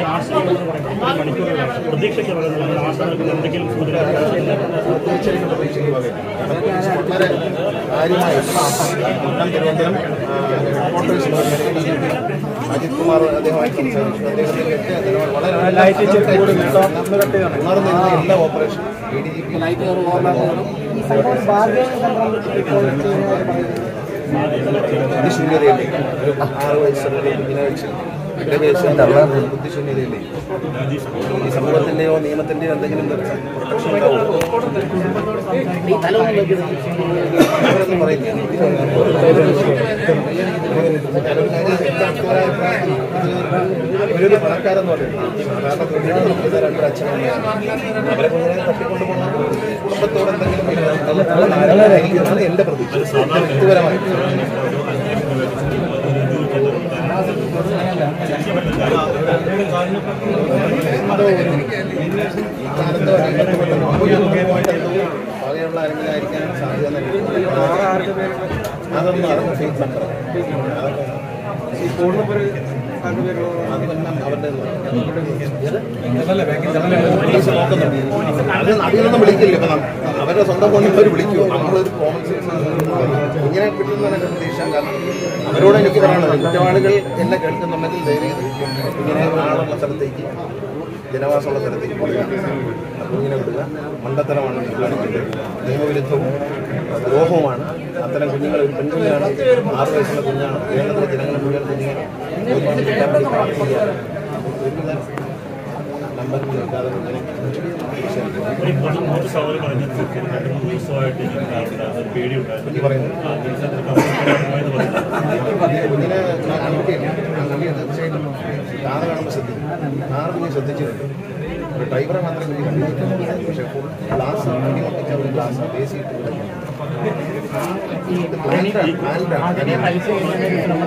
ആശ്രമം എന്ന് പറയുന്നത് ഒരു മണിക്കൂറുകളാണ് പ്രതീക്ഷയ്ക്ക് പറയുന്നത് നമ്മൾ ആശ്രമത്തിൽ എന്തെങ്കിലും കൂടുതൽ തീർച്ചയായിട്ടും പ്രതീക്ഷയ്ക്ക് വകയില്ല. കാരണം വളരെ കാര്യമായി കൊല്ലം തിരുവനന്തപുരം റിപ്പോർട്ടേഴ്സ് അജിത് കുമാർ അദ്ദേഹമായിട്ട് സംസാരിച്ചു അദ്ദേഹത്തിലേക്ക് അദ്ദേഹം വളരെ ഉണർന്നിരുന്ന എല്ലാ ഓപ്പറേഷനും എ ഡി ജി പി ബുദ്ധിശൂന്യതയില്ലേ ഒരു ആറ് വയസ്സുള്ള ഒരു കുഞ്ഞിനെ വെച്ച് വിദ്യാഭ്യാസം ബുദ്ധിശൂന്യതയില്ലേ ഈ സമൂഹത്തിന്റെയോ നിയമത്തിന്റെയോ എന്തെങ്കിലും പ്രൊട്ടക്ഷൻ ഉണ്ടാവും അവരൊന്നും പറയില്ല അവരൊരു പണക്കാരെന്ന് പറയുന്നത് സാധാരണ തൊഴിൽ നോക്കുന്ന രണ്ട് അച്ഛനമ്മയാണ് അവരെ കുഞ്ഞിനെ തട്ടിക്കൊണ്ട് പോകുന്ന കുടുംബത്തോട് എന്തെങ്കിലും ആരാധന എന്റെ പ്രതീക്ഷ വ്യക്തിപരമായി ഈ കാലത്ത് വകയുള്ള ആരെങ്കിലും ആയിരിക്കാനാണ് സാധ്യത എന്ന് എനിക്ക് തോന്നുന്നത്. അതൊന്നും അതൊക്കെ ഫേക്ക് നമ്പറാണ് അതെല്ലാം അവരുടേത് പോലീസ് നോക്കുന്നുണ്ട് അത് അതിനൊന്നും വിളിക്കില്ല ഇപ്പൊ നം- അവരുടെ സ്വന്തം ഫോണിൽ അവർ വിളിക്കുമോ നമ്മളൊരു കോമൺ സെൻസ് ഇങ്ങനെ കിട്ടുന്നതിനെ പ്രതീക്ഷ കാരണം അവരോട് എനിക്ക് പറയാനുള്ളത് കുറ്റവാളികൾ എന്നെ കേൾക്കുന്നുണ്ടെങ്കിൽ ദയവേത് ഇങ്ങനെ ആളുള്ള സ്ഥലത്തേക്ക് ജനവാസമുള്ള സ്ഥലത്തേക്ക് പോവുക കുഞ്ഞിനെ വിടുക മണ്ടത്തരമാണ് ഈ കാണിക്കുന്നത് നിയമവിരുദ്ധവും ദ്രോഹവുമാണ് അത്തരം കുഞ്ഞുങ്ങൾ ഒരു പെൺകുഞ്ഞാണ് ആറ് വയസ്സുള്ള കുഞ്ഞാണ് കേരളത്തിലെ ജനങ്ങളെ മുഴുവൻ കുഞ്ഞിനെ ഒരുപാട് കിട്ടാൻ വേണ്ടി പ്രാർത്ഥിക്കുകയാണ് ഒരുവിധ നമ്പർ കേൾക്കാതെ കുഞ്ഞിനെ ഒരു പൊതു പൊതു സൗകര്യം പറഞ്ഞത് രണ്ട് മൂന്ന് ദിവസമായിട്ട് എനിക്ക് ഉണ്ടായിരുന്നു ഒരു പേടിയുണ്ടായിരുന്നു കുഞ്ഞി പറയുന്നത് ആ ദിവസത്തിൽ കമ്പനിയാണെന്ന് പറഞ്ഞു കുഞ്ഞിനെ ഞാൻ കണ്ടിട്ടില്ല ഞാൻ കണ്ടില്ല തീർച്ചയായിട്ടും കാറ് കാണുമ്പോൾ ശ്രദ്ധിക്കും കാറ് കുഞ്ഞ് ശ്രദ്ധിച്ചിട്ടുണ്ട് ഒരു ഡ്രൈവറെ മാത്രമേ കുഞ്ഞ് കണ്ടിട്ടില്ല പക്ഷേ ഫുൾ ഗ്ലാസ് വണ്ടി മൊട്ടിച്ച ഒരു ഗ്ലാസ് ബേസ് ചെയ്തിട്ടുണ്ട് പ്ലാൻഡാണ് പ്ലാൻഡാണ്